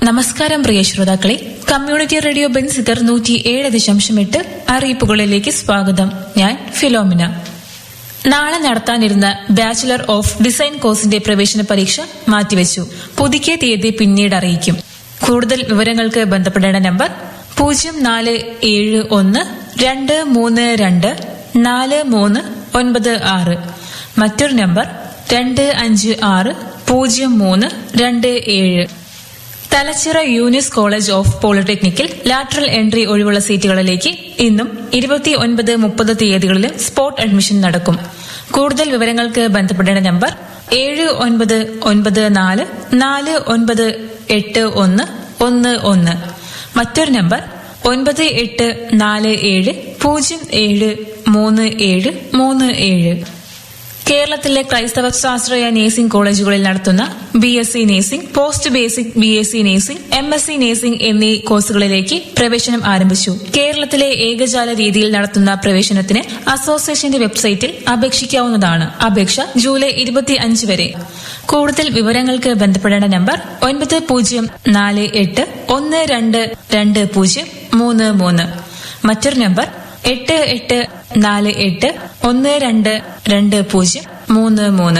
നമസ്കാരം പ്രിയ ശ്രോതാക്കളെ community radio ബെൻസിതർ നൂറ്റി ഏഴ് ദശാംശം എട്ട് അറിയിപ്പുകളിലേക്ക് സ്വാഗതം ഞാൻ ഫിലോമിന നാളെ നടത്താനിരുന്ന ബാച്ചിലർ ഓഫ് ഡിസൈൻ കോഴ്സിന്റെ പ്രവേശന പരീക്ഷ മാറ്റിവെച്ചു പുതുക്കിയ തീയതി പിന്നീട് അറിയിക്കും കൂടുതൽ വിവരങ്ങൾക്ക് ബന്ധപ്പെടേണ്ട നമ്പർ പൂജ്യം നാല് ഏഴ് ഒന്ന് രണ്ട് മൂന്ന് രണ്ട് നാല് മൂന്ന് ഒൻപത് ആറ് മറ്റൊരു നമ്പർ രണ്ട് അഞ്ച് ആറ് പൂജ്യം മൂന്ന് രണ്ട് ഏഴ് തലച്ചിറ യൂനിസ് കോളേജ് ഓഫ് പോളിടെക്നിക്കിൽ ലാറ്ററൽ എൻട്രി ഒഴിവുള്ള സീറ്റുകളിലേക്ക് ഇന്നും ഇരുപത്തി ഒൻപത് മുപ്പത് തീയതികളിലും സ്പോട്ട് അഡ്മിഷൻ നടക്കും കൂടുതൽ വിവരങ്ങൾക്ക് ബന്ധപ്പെടേണ്ട നമ്പർ ഏഴ് ഒൻപത് ഒൻപത് നാല് നാല് ഒൻപത് എട്ട് ഒന്ന് ഒന്ന് ഒന്ന് മറ്റൊരു നമ്പർ ഒൻപത് എട്ട് നാല് ഏഴ് പൂജ്യം ഏഴ് മൂന്ന് ഏഴ് മൂന്ന് ഏഴ് കേരളത്തിലെ ക്രൈസ്തവ സ്വാശ്രയ നേഴ്സിംഗ് കോളേജുകളിൽ നടത്തുന്ന B S C nursing post basic B S C nursing M S C nursing എന്നീ കോഴ്സുകളിലേക്ക് പ്രവേശനം ആരംഭിച്ചു കേരളത്തിലെ ഏകജാല രീതിയിൽ നടത്തുന്ന പ്രവേശനത്തിന് അസോസിയേഷന്റെ വെബ്സൈറ്റിൽ അപേക്ഷിക്കാവുന്നതാണ് അപേക്ഷ ജൂലൈ ഇരുപത്തി അഞ്ച് വരെ കൂടുതൽ വിവരങ്ങൾക്ക് ബന്ധപ്പെടേണ്ട നമ്പർ ഒൻപത് പൂജ്യം നാല് എട്ട് ഒന്ന് രണ്ട് രണ്ട് പൂജ്യം മൂന്ന് മൂന്ന് മറ്റൊരു നമ്പർ എട്ട് എട്ട് നാല് എട്ട് ഒന്ന് രണ്ട് രണ്ട് പൂജ്യം മൂന്ന് മൂന്ന്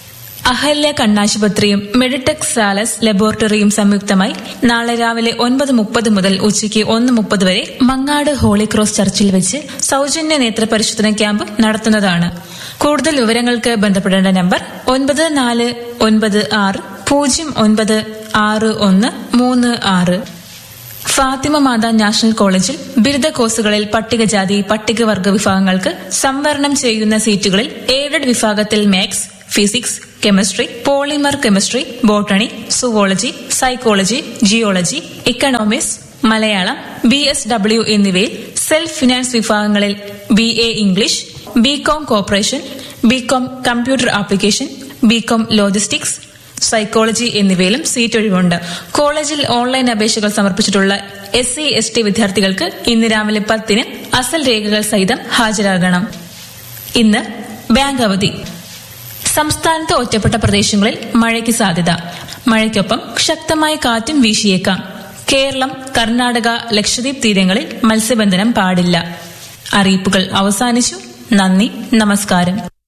അഹല്യ കണ്ണാശുപത്രിയും മെഡിടെക് സാലസ് ലബോറട്ടറിയും സംയുക്തമായി നാളെ രാവിലെ ഒൻപത് മുപ്പത് മുതൽ ഉച്ചയ്ക്ക് ഒന്ന് മുപ്പത് വരെ മങ്ങാട് ഹോളി ക്രോസ് ചർച്ചിൽ വെച്ച് സൗജന്യ നേത്ര പരിശോധന ക്യാമ്പ് നടത്തുന്നതാണ് കൂടുതൽ വിവരങ്ങൾക്ക് ബന്ധപ്പെടേണ്ട നമ്പർ ഒൻപത് നാല് ഒൻപത് ആറ് പൂജ്യം ഒൻപത് ആറ് ഒന്ന് മൂന്ന് ആറ് ഫാത്തിമ മാതാ നാഷണൽ കോളേജിൽ ബിരുദ കോഴ്സുകളിൽ പട്ടികജാതി പട്ടികവർഗ വിഭാഗങ്ങൾക്ക് സംവരണം ചെയ്യുന്ന സീറ്റുകളിൽ എയ്ഡഡ് വിഭാഗത്തിൽ maths physics chemistry polymer chemistry botany zoology psychology geology economics Malayalam B S W എന്നിവയിൽ സെൽഫ് ഫിനാൻസ് വിഭാഗങ്ങളിൽ B A English B Com cooperation B Com computer application B Com logistics psychology എന്നിവയിലും സീറ്റ് ഒഴിവുണ്ട് കോളേജിൽ online അപേക്ഷകൾ സമർപ്പിച്ചിട്ടുള്ള S C S T വിദ്യാർത്ഥികൾക്ക് ഇന്ന് രാവിലെ പത്തിന് അസൽ രേഖകൾ സഹിതം ഹാജരാകണം ഇന്ന് ബാങ്ക് അവധി സംസ്ഥാനത്ത് ഒറ്റപ്പെട്ട പ്രദേശങ്ങളിൽ മഴയ്ക്ക് സാധ്യത മഴയ്ക്കൊപ്പം ശക്തമായ കാറ്റും വീശിയേക്കാം കേരളം കർണാടക ലക്ഷദ്വീപ് തീരങ്ങളിൽ മത്സ്യബന്ധനം പാടില്ല അറിയിപ്പുകൾ അവസാനിച്ചു നന്ദി നമസ്കാരം